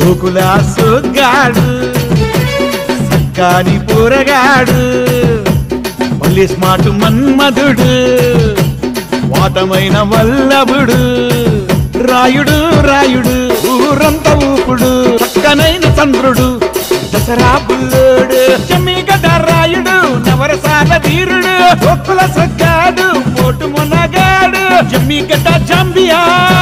సోకుల సోగ్గాడు సక్కాని పోరగాడు మళ్ళీ స్మార్ట్ మన్మధుడు వాటమైన వల్లభుడు రాయుడు రాయుడు ఊరంత ఊపుడు చక్కనైన చంద్రుడు దసరా బుల్లోడు చెమ్మిగడ్డ రాయుడు నవరసాల వీరుడు ఒక్కుల సగ్గాడు మోటు మునగాడు జమ్మిగడ్డ జంబియా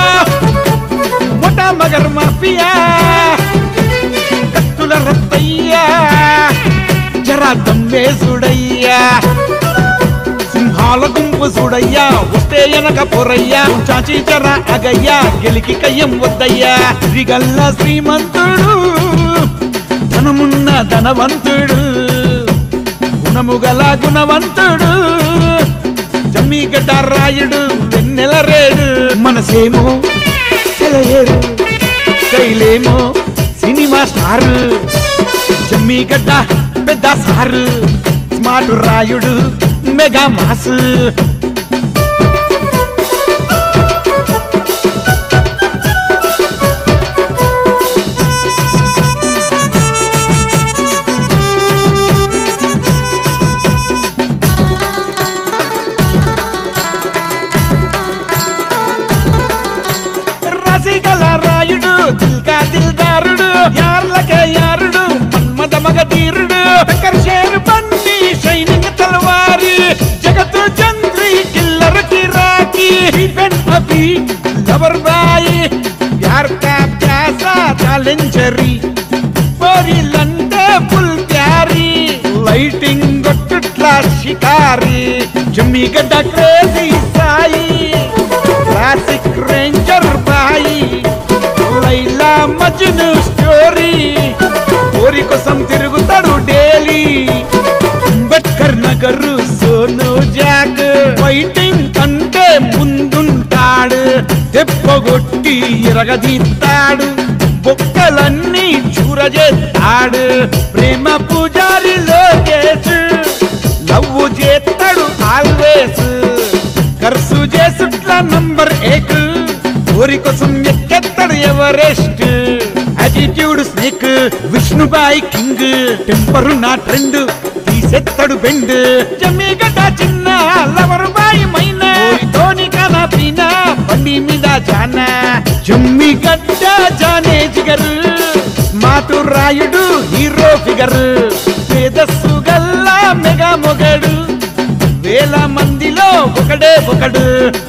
మొట మగర్ మాఫియా కత్తుల రత్తయ్యా జరా దమ్మేసుడయ్యా సింహాల గుంపు చూడయ్యా వస్తే ఎనక పొరయ్యా చాచి జర అగయ్యా గెలికి కయ్యం వద్దయ్యా శ్రీగల్ల శ్రీమంతుడు ధనమున్న ధనవంతుడు గుణము గల గుణవంతుడు జమ్మిగడ్డ రాయుడు వెన్నెల రేడు మనసేమో సెలయేరు శైలేమో సినిమా స్టార్ జమ్మిగడ్డ పెద్ద సారు స్మార్ట్ రాయుడు మెగా మాస్ రసిగల రాయుడు దిల్కా దిల్దారుడు యార్లకే యారుడు మన్మద మగ తీరుడు టక్కర్ షేర్ బండి షైనింగ్ తలవారి జగత్ చంద్రి కిల్లర్ కిరాకి పెన్ అభి లవర్ బాయి యార్ కా ప్యాసా ఛాలెంజరీ పోరిలంటే ఫుల్ క్యారీ లైటింగ్ గొట్టుట్ల షికారి Jammigadda crazy Sai classic ranger boy Laila Majnu story కోరి కోసం తిరుగుతాడు daily Ambedkar Nagar Sonu Jack fighting కంటే ముందుంటాడు దెబ్బగొట్టి ఇరగదీస్తాడు బొక్కలన్నీ చూరజేస్తాడు ప్రేమ పూజారి లోకేష్ లవ్వు చేస్తాడు ఆల్వేస్ ఖర్చు చేసుట్ల నంబర్ ఏక్ ఊరి కోసం ఎక్కెత్తాడు ఎవరెస్ట్ యాటిట్యూడ్ స్నేక్ విష్ణుబాయి కింగ్ టెంపరు నా ట్రెండ్ తీసెత్తాడు బెండ్ జమ్మిగడ్డ చిన్న లవరు బాయి మైనా తోని కన పీనా బండి మీద జానా జమ్మిగడ్డ జానే జిగరు మాటు రాయుడు హీరో ఫిగర్ పేదస్సు గల్లా మెగా మొగడు వేల మందిలో ఒకడే ఒకడు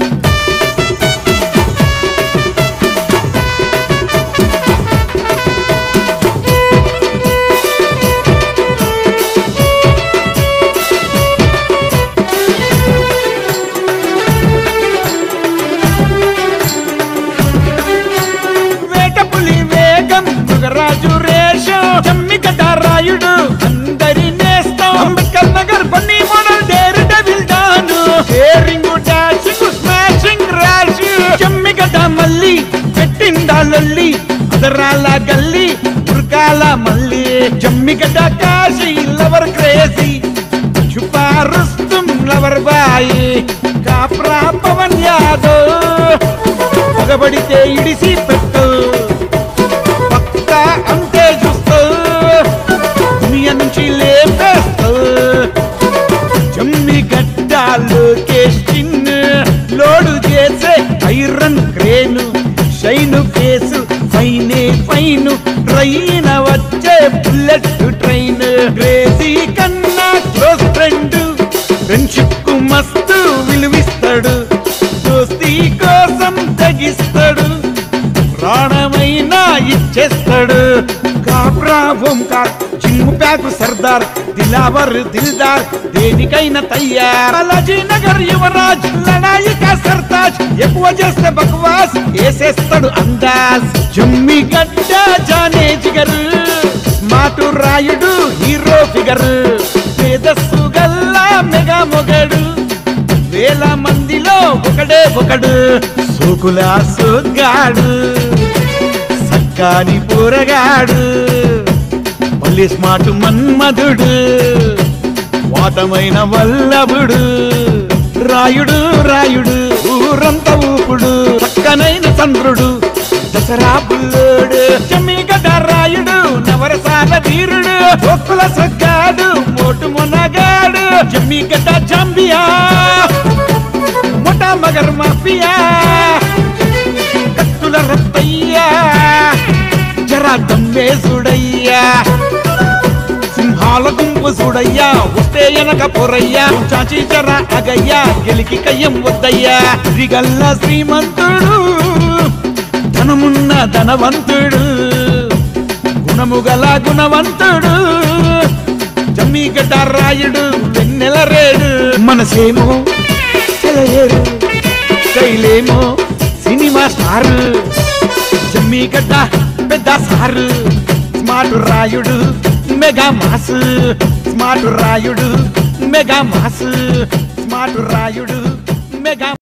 వేట పులి వేగం మృగరాజు రేషం జమ్మిగడ్డ రాయుడు అందరి నేస్తం Ambedkar Nagar Bunny model daredevil don daring dashing smashing రాష్ జమ్మిగడ్డ మల్లి పెట్టిందా లొల్లి అదరాల గల్లి ఉరకాల మల్లి జమ్మిగడ్డ కాశీ లవర్ క్రేజీ చుపా రుస్తుం లవర్ బాయి కాప్రా పవన్ యాదవ్ పగబడితే ఇడిసి పెట్టు పక్క అంతే చూస్తూ దునియా నుంచి లేపేస్తూ జమ్మి గడ్డాలు కేస్టిన్ లోడు చేసే ఐరన్ క్రేను షైను కేసు ఫైనే ఫైను ట్రైన్ వచ్చే బుల్లెట్ ట్రైన్ క్రేజీ కన్నా క్లోజ్ ఫ్రెండ్ ఫ్రెండ్షిప్ కు మస్తు విలువిస్తాడు దోస్తీ కోసం తగిస్తాడు ప్రాణమైనా ఇచ్చేస్తాడు కాబ్రా ఓంకార్ జిమ్ ప్యాకు సర్దార్ దిలావర్ దిల్దార్ దేనికైనా తయ్యార్ బాలాజీ నగర్ యువరాజ్ లడాయి కా సర్తాజ్ ఎక్కువ చేస్తే బక్వాస్ వేసేస్తాడు అందాజ్ జమ్మి గడ్డ జానే జిగర్ మాటు రాయుడు హీరో ఫిగర్ పేదస్సు గల్లా మెగా మొగడు వేల మందిలో ఒకడే ఒకడు సోకుల సోగ్గాడు సక్కాని పోరగాడు మళ్ళీ స్మార్ట్ మన్మధుడు వాటమైన వల్లభుడు రాయుడు రాయుడు ఊరంత ఊపుడు చక్కనైన చంద్రుడు దసరా బుల్లోడు చెమ్మిగ గడ్డ రాయుడు నవరసాల వీరుడు ఒక్కుల సొక్కాడు మోటు మొనగాడు జమ్మి గడ్డ జాంబియా మొటా మగర్ మాఫియా కత్తుల రత్తయ్యా జరా దమ్మేసుడయ్యా సింహాల గుంపు చూడయ్యా వస్తే ఎనక పొరయ్యా చాచి జర అగయ్యా గెలికి కయ్యం వద్దయ్యా శ్రీగల్ల శ్రీమంతుడు ధనమున్న ధనవంతుడు గుణముగల గుణవంతుడు జమ్మిగడ్డ రాయుడు వెన్నెల రేడు మనసేమో సెలయేరు శైలేమో సినిమా స్టార్ జమ్మిగడ్డ పెద్ద సారు స్మార్ట్ రాయుడు మెగా మాస్ స్మార్ట్ రాయుడు మెగా మాస్ స్మార్ట్ రాయుడు మెగా